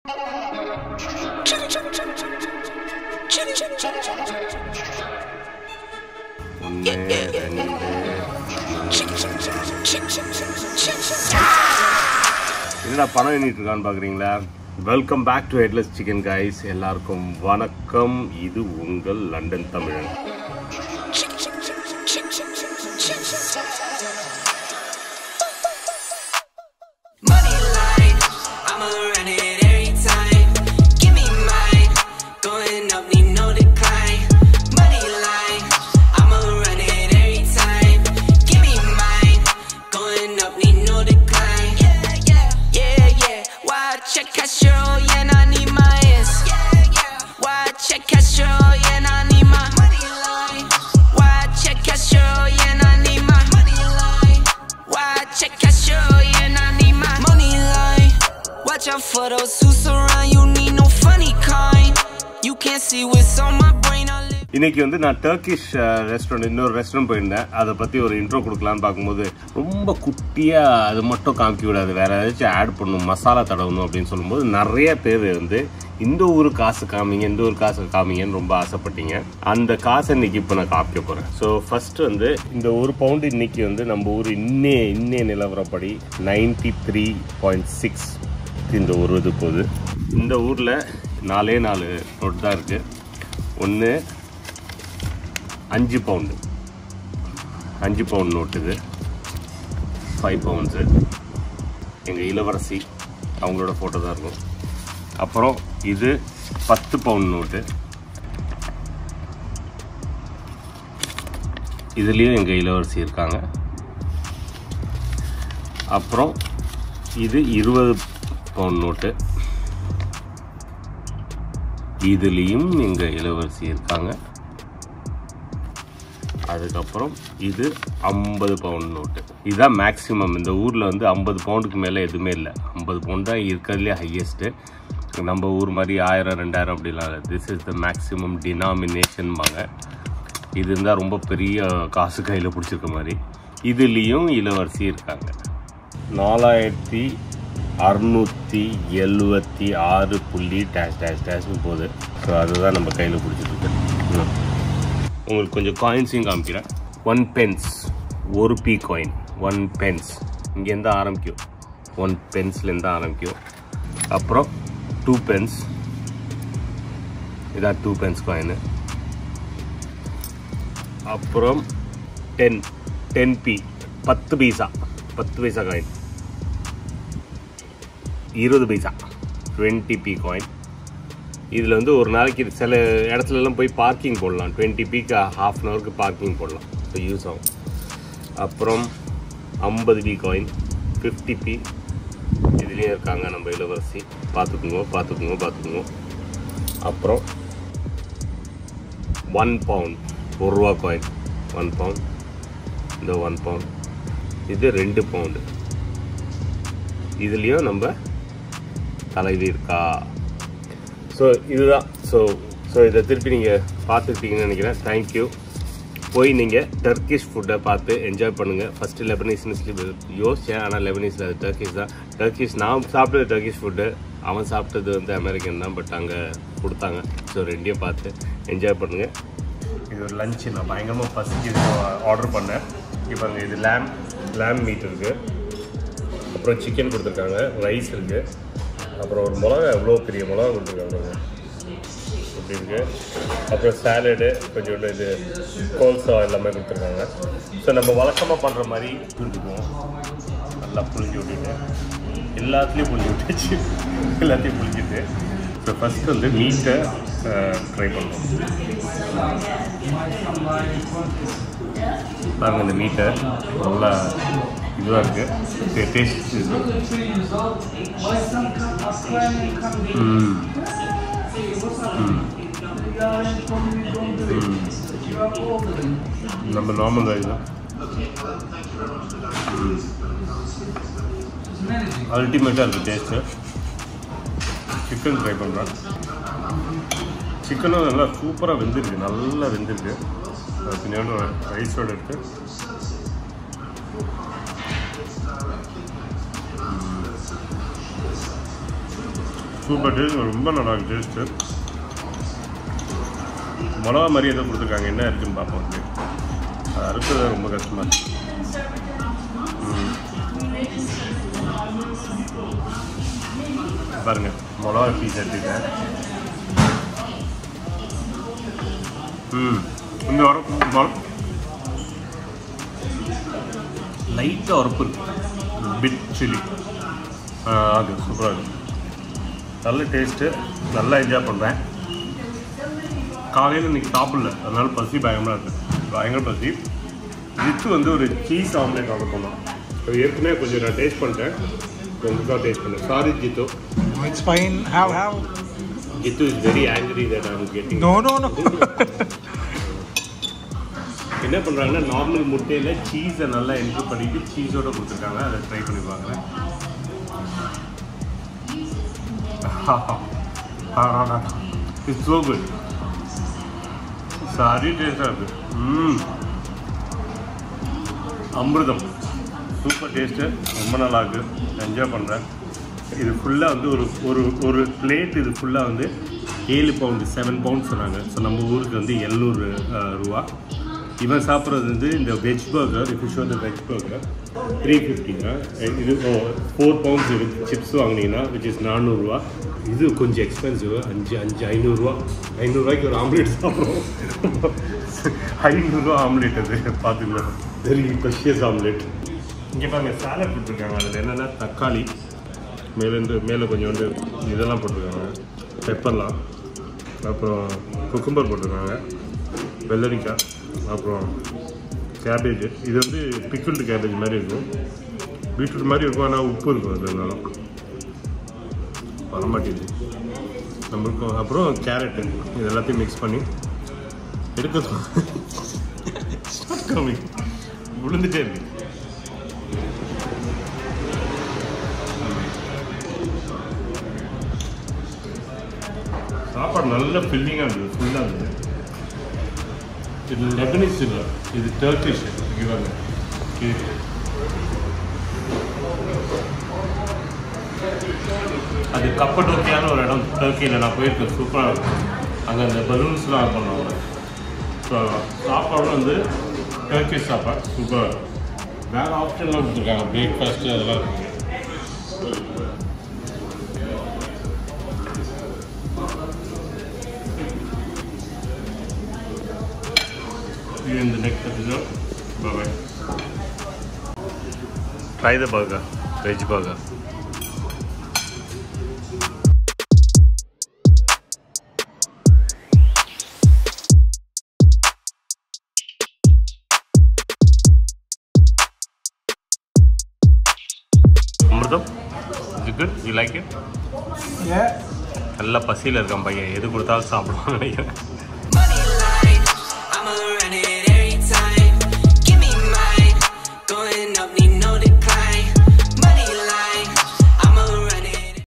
ஒன்று ரெண்டு என்னடா பணம் எண்ணிட்டு இருக்கான்னு பார்க்குறீங்களா welcome back to headless chicken guys எல்லாருக்கும் வணக்கம் இது உங்கள் லண்டன் தமிழன் Money line, I'ma run it every time. Give me mine, going up, need no decline. Money line, I'ma run it every time. Give me mine, going up, need no decline. Yeah, yeah, yeah, yeah. Why check Castro, yeah, I need my ass. Yeah, yeah. Why check Castro, yeah, I need my money line. Why check Castro, yeah, I need my money line. Why check Castro, yeah, I need my money line. Watch out for those who surround you, need no funny kind. You can't see what's on my brain, I live. இன்னைக்கு வந்து நான் Turkish restaurant இன்னொரு restaurant போயிருந்தேன் அதை பற்றி ஒரு intro கொடுக்கலான்னு பார்க்கும்போது ரொம்ப குட்டியாக அது மட்டும் காமிக்க விடாது வேற ஏதாச்சும் ஆட் பண்ணணும் மசாலா தடவணும் அப்படின்னு சொல்லும்போது நிறைய பேர் வந்து இந்த ஊர் காசு காமிங்க இந்த ஊர் காசு காமிங்கன்னு ரொம்ப ஆசைப்பட்டீங்க அந்த காசை இன்னைக்கு இப்போ நான் காமிக்க போகிறேன் ஸோ ஃபர்ஸ்ட் வந்து இந்த ஒரு பவுண்டு இன்னைக்கு வந்து நம்ம ஊர் இன்னே இன்னே நிலவரப்படி நைன்டி த்ரீ பாயிண்ட் சிக்ஸ் இந்த ஒரு இது போகுது இந்த ஊரில் நாலே நாலு நோட் தான் இருக்குது ஒன்று அஞ்சு பவுண்டு அஞ்சு பவுண்ட் நோட்டு இது ஃபைவ் பவுண்ட்ஸு எங்கள் இளவரசி அவங்களோட ஃபோட்டோ தான் இருக்கும் அப்புறம் இது பத்து பவுண்ட் நோட்டு இதுலேயும் எங்கள் இளவரசி இருக்காங்க அப்புறம் இது இருபது பவுண்ட் நோட்டு இதுலேயும் எங்கள் இளவரசி இருக்காங்க அதுக்கப்புறம் இது ஐம்பது பவுண்ட் நோட்டு இதுதான் மேக்ஸிமம் இந்த ஊரில் வந்து ஐம்பது பவுண்டுக்கு மேலே எதுவுமே இல்லை ஐம்பது பவுண்ட் தான் இருக்கிறதுலே ஹையஸ்ட்டு நம்ம ஊர் மாதிரி ஆயிரம் ரெண்டாயிரம் அப்படிலாம் இல்லை திஸ் இஸ் த மேக்ஸிமம் டினாமினேஷன்பாங்க இது இருந்தால் ரொம்ப பெரிய காசு கையில் பிடிச்சிருக்க மாதிரி இதுலேயும் இளவரசி இருக்காங்க நாலாயிரத்தி அறுநூற்றி எழுபத்தி ஆறு புள்ளி டேஷ் டேஷ் டேஷ்னு போகுது ஸோ அதுதான் நம்ம கையில் பிடிச்சிருக்கு ம். உங்களுக்கு கொஞ்சம் காயின்ஸையும் காமிக்கிறேன் ஒன் பென்ஸ் ஒரு பி காயின் ஒன் பென்ஸ் இங்கேருந்து ஆரம்பிக்கும் ஒன் பென்ஸ்லேருந்து ஆரம்பிக்கும் அப்புறம் டூ பென்ஸ் இதான் டூ பென்ஸ் காயின் அப்புறம் டென் டென் பி பத்து பைசா பத்து பைசா காயின் இருபது பைசா டுவெண்ட்டி பி காயின் இதில் வந்து ஒரு நாளைக்கு சில இடத்துலலாம் போய் பார்க்கிங் போடலாம் டுவெண்ட்டி பிக்கு ஹாஃப் அன் ஹவருக்கு பார்க்கிங் போடலாம் ஸோ யூஸ் ஆகும் அப்புறம் ஐம்பது பி காயின் ஃபிஃப்டி பி இதுலேயும் இருக்காங்க நம்ம இளவரசி பார்த்துக்குங்க பார்த்துக்குங்க பார்த்துக்குங்க அப்புறம் ஒன் பவுண்ட் ஒரு ரூபா காயின் ஒன் பவுண்ட் இந்த ஒன் பவுண்ட் இது ரெண்டு பவுண்டு இதுலேயும் நம்ம தலைவி இருக்கா ஸோ இதுதான் ஸோ ஸோ இதை திருப்பி நீங்கள் பார்த்துக்கிட்டீங்கன்னு நினைக்கிறேன் தேங்க்யூ போய் நீங்கள் டர்க்கிஷ் ஃபுட்டை பார்த்து என்ஜாய் பண்ணுங்கள் ஃபஸ்ட்டு லெபனீஸ்னு யோசித்தேன் ஆனால் லெபனீஸில் அது டர்க்கிஷ் தான் டர்க்கிஷ் நான் சாப்பிட்டது டர்க்கிஷ் ஃபுட்டு அவன் சாப்பிட்டது வந்து அமெரிக்கன் தான் பட் அங்கே கொடுத்தாங்க ஸோ ரெண்டையும் பார்த்து என்ஜாய் பண்ணுங்கள் இது ஒரு லஞ்சு நான் பயங்கரமாக ஃபஸ்ட்டு ஆர்டர் பண்ணேன் இப்போ அங்கே இது லேம் லேம் மீட் இருக்குது அப்புறம் சிக்கன் கொடுத்துருக்காங்க ரைஸ் இருக்குது அப்புறம் ஒரு மிளகா எவ்வளோ பெரிய மிளகா கொடுத்துருக்காங்க இப்படி இருக்குது அப்புறம் சாலடு கொஞ்சோண்டு இது கோல்சா எல்லாமே கொடுத்துருக்காங்க ஸோ நம்ம வழக்கமாக பண்ணுற மாதிரி புரிஞ்சுக்குவோம் நல்லா புளிஞ்சு விட்டுட்டு எல்லாத்துலேயும் புளிஞ்சு விட்டுச்சு எல்லாத்தையும் புளிஞ்சிட்டு ஸோ ஃபஸ்ட்டு வந்து மீட்டை ட்ரை பண்ணுவோம் பாருங்கள் இந்த மீட்டை நல்லா இதுவாக இருக்குது டேஸ்ட் ம் ம். ம். நம்ம நார்மல் ரைஸ் தான் அல்டிமேட்டாக இருக்குது டேஸ்ட்டு சிக்கன் ட்ரை பண்ணுறேன் சிக்கனும் நல்லா சூப்பராக வெந்திருக்கு நல்லா வெந்திருக்கு அது பின்னாடி ரைஸோடு இருக்குது சூப்பர் டேஸ்ட் ரொம்ப நல்லா இருக்கு டேஸ்ட்டு மிளகா மாதிரி ஏதோ கொடுத்துருக்காங்க என்ன இருக்குன்னு பார்ப்போம் அது அது அறுக்கிறது ரொம்ப கஷ்டமாக இருக்கு ம். பாருங்க மிளகா பீஸ் எடுத்துட்டேன் ம் இந்த உரப்பு லைட்டாக உரப்பு இருக்கு பிட் சில்லி அது சூப்பராக இருக்கும் நல்ல டேஸ்ட்டு நல்லா என்ஜாய் பண்ணுறேன் காலையில் இன்னைக்கு சாப்பிடல அதனால பசி பயங்கரமாக இருக்குது பயங்கர பசி வித்து வந்து ஒரு சீஸ் ஆம்லேட் ஆர்டர் பண்ணோம் அது ஏற்கனவே கொஞ்சம் நான் டேஸ்ட் பண்ணிட்டேன் கொஞ்சம் டேஸ்ட் பண்ணேன் sorry Jithu It's fine. Have, have. Jithu is very angry that I getting No, no, no. என்ன பண்ணுறாங்கன்னா நார்மல் முட்டையில் சீஸை நல்லா என்ட்ரு பண்ணிட்டு சீஸோட கொடுத்துருக்காங்க அதை ட்ரை பண்ணி பார்க்குறேன் இட்ஸ் ஸோ குட் சாரி டேஸ்டாக இருக்குது ம் அமிர்தம் சூப்பர் டேஸ்ட்டு ரொம்ப நல்லா இருக்கு என்ஜாய் பண்ணுறேன் இது ஃபுல்லாக வந்து ஒரு ஒரு ஒரு பிளேட் இது ஃபுல்லாக வந்து ஏழு பவுண்டு செவன் பவுண்ட் சொன்னாங்க ஸோ நம்ம ஊருக்கு வந்து எழுநூறு ரூபா இவன் சாப்பிட்றது வந்து இந்த veg burger if so the veg burger three ஃபிஃப்டிங்க இது ஃபோர் பவுண்ட்ஸ் வித் சிப்ஸ் வாங்கினீங்கன்னா விச் இஸ் நானூறுரூவா இது கொஞ்சம் எக்ஸ்பென்சிவ் அஞ்சு அஞ்சு ஐநூறுரூவா ஐநூறுரூவாய்க்கு ஒரு ஆம்லேட் சாப்பிட்றோம் ஐநூறுரூவா ஆம்லேட் அது பார்த்துக்கலாம் வெரி ப்ரெஷியஸ் ஆம்லேட் இங்கே பாருங்க சாலட் போட்டிருக்காங்க அதில் என்னென்னா தக்காளி மேலேருந்து மேலே கொஞ்சோண்டு இதெல்லாம் போட்டிருக்காங்க பெப்பர்லாம் அப்புறம் குக்கும்பர் போட்டிருக்காங்க வெள்ளரிக்காய் அப்புறம் கேபேஜ் இது வந்து பிக்கிள்டு கேபேஜ் மாதிரி இருக்கும் பீட்ரூட் மாதிரி இருக்கும் ஆனால் உப்பு இருக்கும் அது இருந்தாலும் வரமாட்டேங்குது நம்மளுக்கும் அப்புறம் கேரட்டு இது எல்லாத்தையும் மிக்ஸ் பண்ணி எடுக்க கம்மி விழுந்துட்டே இருக்கு சாப்பாடு நல்ல ஃபில்லிங்காக இருந்தது ஃபுல்லாக இருந்தது இது லெபனிஸ் இல்லை இது டர்க்கிஷ் இவங்க இது அது கப்படோக்கியான ஒரு இடம் டர்க்கியில் நான் போயிருக்கேன் சூப்பராக இருக்கும் அங்கே அந்த பலூன்ஸ்லாம் பண்ணுவாங்க ஸோ சாப்பாடு வந்து டர்க்கிஷ் சாப்பாடு சூப்பராக இருக்கும் வேறு ஆப்ஷன்லாம் கொடுத்துருக்காங்க பிரேக்ஃபாஸ்ட்டு அதெல்லாம் See you in the next episode. Bye bye. Try the burger, veg burger. அமிர்தம் இது good you like it Yeah. நல்ல பசியில் இருக்கான் பையன் எது கொடுத்தாலும் சாப்பிடுவான்னு நினைக்கிறேன்